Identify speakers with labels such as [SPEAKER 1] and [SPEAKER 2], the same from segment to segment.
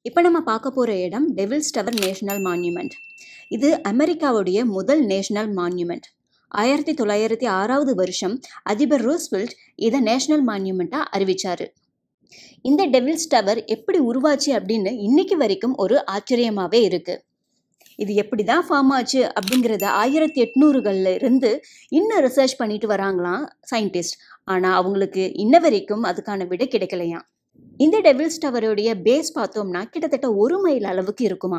[SPEAKER 1] இப்போ நம்ம பார்க்க போகிற இடம் டெவில்ஸ் டவர் நேஷனல் மான்யூமெண்ட் இது அமெரிக்காவுடைய முதல் நேஷனல் மான்யூமெண்ட் ஆயிரத்தி தொள்ளாயிரத்தி ஆறாவது வருஷம் அதிபர் ரூஸ்வெல்ட் இதை நேஷனல் மான்யூமெண்ட்டாக அறிவிச்சாரு இந்த டெவில்ஸ் டவர் எப்படி உருவாச்சு அப்படின்னு இன்னைக்கு வரைக்கும் ஒரு ஆச்சரியமாகவே இருக்கு இது எப்படி தான் ஃபார்ம் ஆச்சு அப்படிங்கிறத ஆயிரத்தி எட்நூறுகளில் இருந்து இன்னும் ரிசர்ச் பண்ணிட்டு வராங்களாம் சயின்டிஸ்ட் ஆனால் அவங்களுக்கு இன்ன வரைக்கும் அதுக்கான விடை கிடைக்கலையாம் இந்த டெவில்ஸ் டவருடைய பேஸ் பார்த்தோம்னா கிட்டத்தட்ட ஒரு மைல் அளவுக்கு இருக்குமா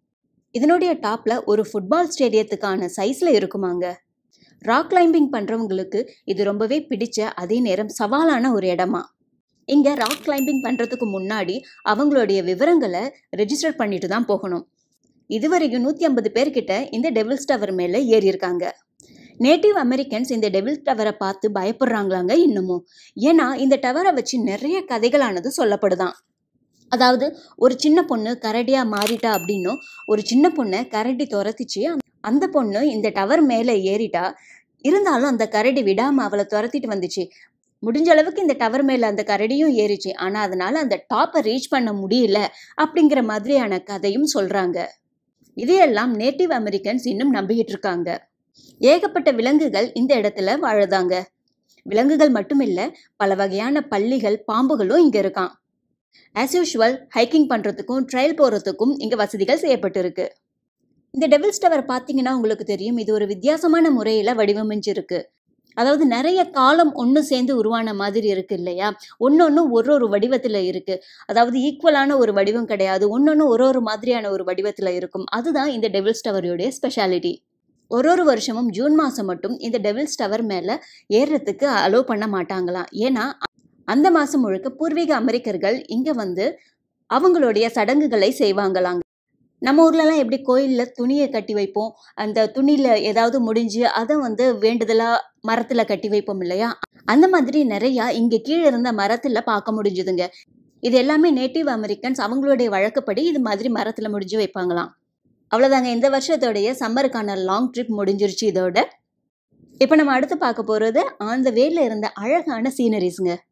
[SPEAKER 1] இதனுடைய டாப்ல ஒரு ஃபுட்பால் ஸ்டேடியத்துக்கான சைஸ்ல இருக்குமாங்க ராக் கிளைம்பிங் பண்றவங்களுக்கு இது ரொம்பவே பிடிச்ச அதே நேரம் சவாலான ஒரு இடமா இங்க ராக் கிளைம்பிங் பண்றதுக்கு முன்னாடி அவங்களுடைய விவரங்களை ரெஜிஸ்டர் பண்ணிட்டு தான் போகணும் இதுவரைக்கும் நூற்றி ஐம்பது பேர்கிட்ட இந்த டெவில்ஸ் டவர் மேலே ஏறி இருக்காங்க நேட்டிவ் அமெரிக்கன்ஸ் இந்த டெவில் டவரை பார்த்து பயப்படுறாங்களாங்க இன்னமும் ஏன்னா இந்த டவரை வச்சு நிறைய கதைகளானது சொல்லப்படுதான் அதாவது ஒரு சின்ன பொண்ணு கரடியாக மாறிட்டா அப்படின்னும் ஒரு சின்ன பொண்ணை கரடி துரத்திச்சு அந்த பொண்ணு இந்த டவர் மேலே ஏறிட்டா இருந்தாலும் அந்த கரடி விடாமல் அவளை துரத்திட்டு வந்துச்சு முடிஞ்ச அளவுக்கு இந்த டவர் மேலே அந்த கரடியும் ஏறிச்சு ஆனால் அதனால அந்த டாப்பை ரீச் பண்ண முடியல அப்படிங்கிற மாதிரியான கதையும் சொல்கிறாங்க இதையெல்லாம் நேட்டிவ் அமெரிக்கன்ஸ் இன்னும் நம்பிக்கிட்டு இருக்காங்க ஏகப்பட்ட விலங்குகள் இந்த இடத்துல வாழுதாங்க விலங்குகள் மட்டுமில்ல பல வகையான பள்ளிகள் பாம்புகளும் இங்கே இருக்கான் ஆஸ் யூஷுவல் ஹைக்கிங் பண்ணுறதுக்கும் ட்ரையல் போகிறதுக்கும் இங்கே வசதிகள் செய்யப்பட்டிருக்கு இந்த டெவில்ஸ் டவர் பார்த்தீங்கன்னா உங்களுக்கு தெரியும் இது ஒரு வித்தியாசமான முறையில் வடிவமைஞ்சிருக்கு அதாவது நிறைய காலம் ஒன்று சேர்ந்து உருவான மாதிரி இருக்கு இல்லையா ஒன்று ஒன்று ஒரு ஒரு வடிவத்தில் இருக்கு அதாவது ஈக்குவலான ஒரு வடிவம் கிடையாது ஒன்று ஒரு ஒரு மாதிரியான ஒரு வடிவத்தில் இருக்கும் அதுதான் இந்த டெவில்ஸ் டவருடைய ஸ்பெஷாலிட்டி ஒரு ஒரு வருஷமும் ஜூன் மாதம் மட்டும் இந்த டெவில்ஸ் டவர் மேலே ஏறுறதுக்கு அலோவ் பண்ண மாட்டாங்களாம் ஏன்னா அந்த மாதம் முழுக்க பூர்வீக அமெரிக்கர்கள் இங்கே வந்து அவங்களுடைய சடங்குகளை செய்வாங்களாங்க நம்ம ஊர்லலாம் எப்படி கோயிலில் துணியை கட்டி வைப்போம் அந்த துணியில் ஏதாவது முடிஞ்சு அதை வந்து வேண்டுதலாக மரத்தில் கட்டி வைப்போம் இல்லையா அந்த மாதிரி நிறையா இங்கே கீழே இருந்த மரத்தில் பார்க்க முடிஞ்சுதுங்க இது எல்லாமே நேட்டிவ் அமெரிக்கன்ஸ் அவங்களுடைய வழக்கப்படி இது மாதிரி மரத்தில் முடிஞ்சு வைப்பாங்களாம் அவ்வளோதாங்க இந்த வருஷத்தோடைய சம்மருக்கான லாங் ட்ரிப் முடிஞ்சிருச்சு இதோட இப்போ நம்ம அடுத்து பார்க்க போகிறது ஆன் த வேல இருந்த அழகான சீனரிஸுங்க